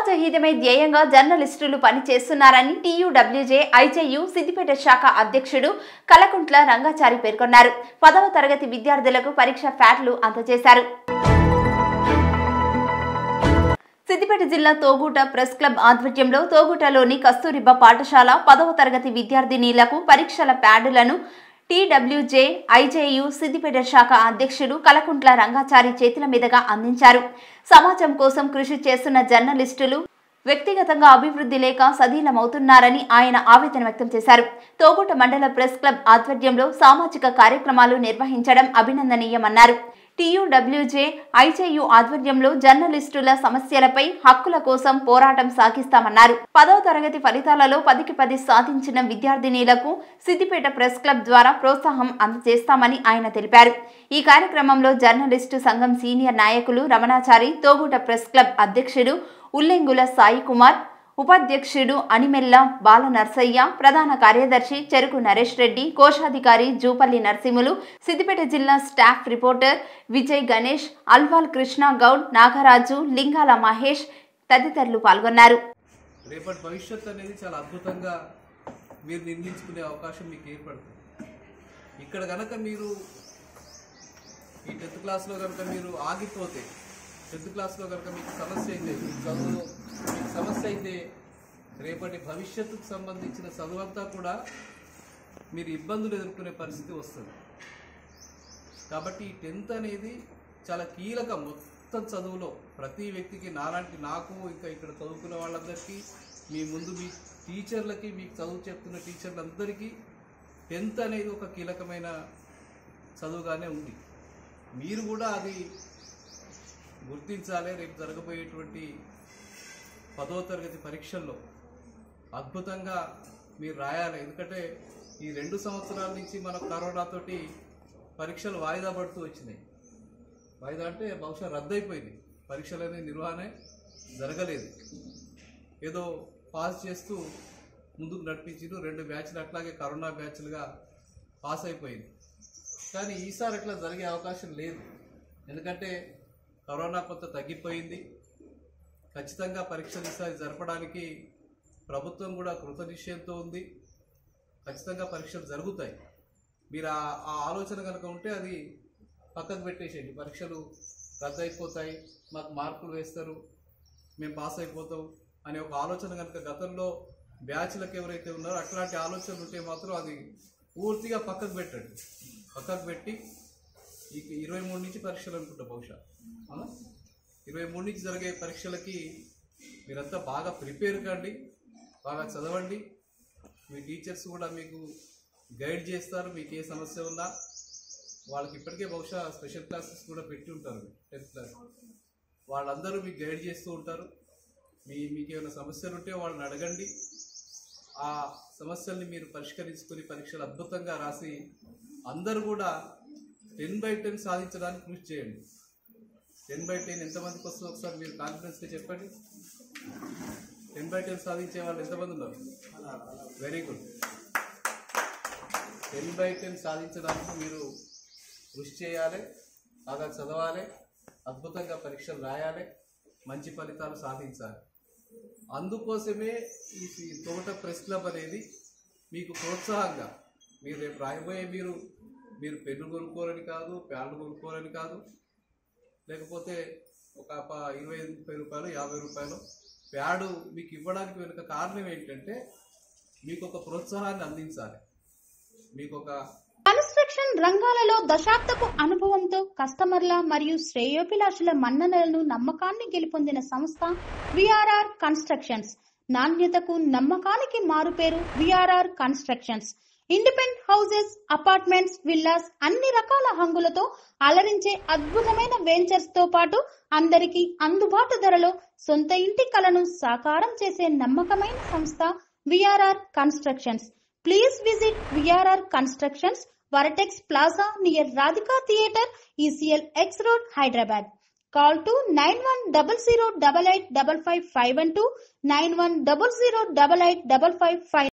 సమాజ హితమే ధ్యేయంగా జర్నలిస్టులు పనిచేస్తున్నారని టీయూడబ్ల్యూజే ఐజేయు సిద్దిపేట శాఖ అధ్యక్షుడు కలకుంట్ల రంగాచారి పేర్కొన్నారు పదవ తరగతి విద్యార్థులకు పరీక్ష ఫ్యాట్లు అందజేశారు సిద్దిపేట జిల్లా తోగూట ప్రెస్ క్లబ్ ఆధ్వర్యంలో తోగూటలోని కస్తూరిబా పాఠశాల పదవ తరగతి విద్యార్థినీలకు పరీక్షల ప్యాడులను టీడబ్ల్యూజే ఐజేయు సిద్దిపేట శాఖ అధ్యక్షుడు కలకుంట్ల రంగాచారి చేతుల మీదుగా అందించారు సమాజం కోసం కృషి చేస్తున్న జర్నలిస్టులు వ్యక్తిగతంగా అభివృద్ధి లేక సధీలమవుతున్నారని ఆయన ఆవేదన వ్యక్తం చేశారు తోగుట మండల ప్రెస్ క్లబ్ ఆధ్వర్యంలో సామాజిక కార్యక్రమాలు నిర్వహించడం అభినందనీయమన్నారు టీయూడబ్ల్యూజే ఐజేయు ఆధ్వర్యంలో జర్నలిస్టుల సమస్యలపై హక్కుల కోసం పోరాటం సాగిస్తామన్నారు పదవ తరగతి ఫలితాలలో పదికి పది సాధించిన విద్యార్థినీలకు సిద్దిపేట ప్రెస్ క్లబ్ ద్వారా ప్రోత్సాహం అందజేస్తామని ఆయన తెలిపారు ఈ కార్యక్రమంలో జర్నలిస్టు సంఘం సీనియర్ నాయకులు రమణాచారి తోగుట ప్రెస్ క్లబ్ అధ్యక్షుడు ఉల్లెంగుల సాయి కుమార్ ఉపాధ్యక్షుడు అనిమెల్ల బాల నర్సయ్య ప్రధాన కార్యదర్శి చెరుకు నరేష్ రెడ్డి కోశాధికారి జూపల్లి నరసింహులు సిద్దిపేట జిల్లా స్టాఫ్ రిపోర్టర్ విజయ్ గణేష్ అల్వాల్ కృష్ణ గౌడ్ నాగరాజు లింగాల మహేష్ తదితరులు పాల్గొన్నారు రేపటి భవిష్యత్తు అనేది చాలా అద్భుతంగా మీరు నిర్మించుకునే అవకాశం మీకు ఏర్పడుతుంది ఇక్కడ కనుక మీరు ఈ టెన్త్ క్లాస్లో కనుక మీరు ఆగిపోతే టెన్త్ క్లాస్లో కనుక మీకు సమస్య అయితే మీ చదువులో మీకు సమస్య అయితే రేపటి భవిష్యత్తుకు సంబంధించిన చదువంతా కూడా మీరు ఇబ్బందులు ఎదుర్కొనే పరిస్థితి వస్తుంది కాబట్టి ఈ టెన్త్ అనేది చాలా కీలకం మొత్తం చదువులో ప్రతి వ్యక్తికి నాలాంటి నాకు ఇంకా ఇక్కడ చదువుకున్న వాళ్ళందరికీ మీ ముందు మీ టీచర్లకి మీకు చదువు చెప్తున్న టీచర్లందరికీ టెన్త్ అనేది ఒక కీలకమైన చదువుగానే ఉంది మీరు కూడా అది గుర్తించాలి రేపు జరగబోయేటువంటి పదో తరగతి పరీక్షల్లో అద్భుతంగా మీరు రాయాలి ఎందుకంటే ఈ రెండు సంవత్సరాల నుంచి మన కరోనాతోటి పరీక్షలు వాయిదా పడుతూ వచ్చినాయి వాయిదా అంటే బహుశా రద్దయిపోయింది పరీక్షలు అనేది నిర్వహణ జరగలేదు ఏదో పాస్ చేస్తూ ముందుకు నడిపించారు రెండు బ్యాచ్లు అట్లాగే కరోనా బ్యాచ్లుగా పాస్ అయిపోయింది కానీ ఈసారి అట్లా జరిగే అవకాశం లేదు ఎందుకంటే కరోనా కొంత తగ్గిపోయింది ఖచ్చితంగా పరీక్షలు ఈసారి జరపడానికి ప్రభుత్వం కూడా కృతనిశ్చయంతో ఉంది ఖచ్చితంగా పరీక్షలు జరుగుతాయి మీరు ఆ ఆ ఆలోచన కనుక ఉంటే అది పక్కకు పెట్టేసేయండి పరీక్షలు రద్దు అయిపోతాయి మాకు మార్కులు వేస్తారు మేము పాస్ అయిపోతాం అనే ఒక ఆలోచన కనుక గతంలో బ్యాచ్లకు ఎవరైతే ఉన్నారో అట్లాంటి ఆలోచనలు ఉంటే మాత్రం అది పూర్తిగా పక్కకు పెట్టండి పక్కకు పెట్టి ఈ ఇరవై మూడు నుంచి పరీక్షలు అనుకుంటా బహుశా అవునా ఇరవై మూడు నుంచి జరిగే పరీక్షలకి మీరంతా బాగా ప్రిపేర్ కండి బాగా చదవండి మీ టీచర్స్ కూడా మీకు గైడ్ చేస్తారు మీకు ఏ సమస్య ఉన్నా వాళ్ళకి ఇప్పటికే బహుశా స్పెషల్ క్లాసెస్ కూడా పెట్టి ఉంటారు టెన్త్ క్లాస్ వాళ్ళందరూ మీకు గైడ్ చేస్తూ ఉంటారు మీ మీకు ఏమైనా సమస్యలు ఉంటే వాళ్ళని అడగండి ఆ సమస్యల్ని మీరు పరిష్కరించుకొని పరీక్షలు అద్భుతంగా రాసి అందరూ కూడా టెన్ బై టెన్ సాధించడానికి కృషి చేయండి టెన్ బై టెన్ ఎంతమందికి వస్తుందో ఒకసారి మీరు కాన్ఫిడెన్స్గా చెప్పండి టెన్ బై టెన్ సాధించే వాళ్ళు ఎంతమంది ఉన్నారు very good ten by ten సాధించడానికి మీరు కృషి చేయాలి బాగా చదవాలి అద్భుతంగా పరీక్షలు రాయాలి మంచి ఫలితాలు సాధించాలి అందుకోసమే ఈ ఈ తోట ప్రెస్ క్లబ్ అనేది మీకు ప్రోత్సాహంగా మీరు రేపు రాయబోయే మీరు మీరు పెన్ను కొనుక్కోరని కాదు ప్యాడ్లు కొనుక్కోరని కాదు లేకపోతే ఒక ప- ఇరవై ముప్పై రూపాయలు యాభై రూపాయలు ప్యాడు మీకు ఇవ్వడానికి వెనుక కారణం ఏంటంటే మీకు ఒక ప్రోత్సాహాన్ని అందించాలి మీకు ఒక కన్స్ట్రక్షన్ రంగాలలో దశాబ్దపు అనుభవంతో కస్టమర్ల మరియు శ్రేయోభిలాషుల మన్ననలను నమ్మకాన్ని గెలుపొందిన సంస్థ విఆర్ఆర్ కన్స్ట్రక్షన్స్ నాణ్యతకు నమ్మకానికి మారుపేరు VRR constructions independent houses apartments villas అన్ని రకాల హంగులతో అలరించే అద్భుతమైన వెంచర్స్ తో పాటు అందరికీ అందుబాటు ధరలో సొంత ఇంటి కలను సాకారం చేసే నమ్మకమైన సంస్థ VRR constructions please visit VRR constructions Varatex Plaza near Radhika Theatre, ECL X Road, Hyderabad. Call to 9100 8855 512 9100 8855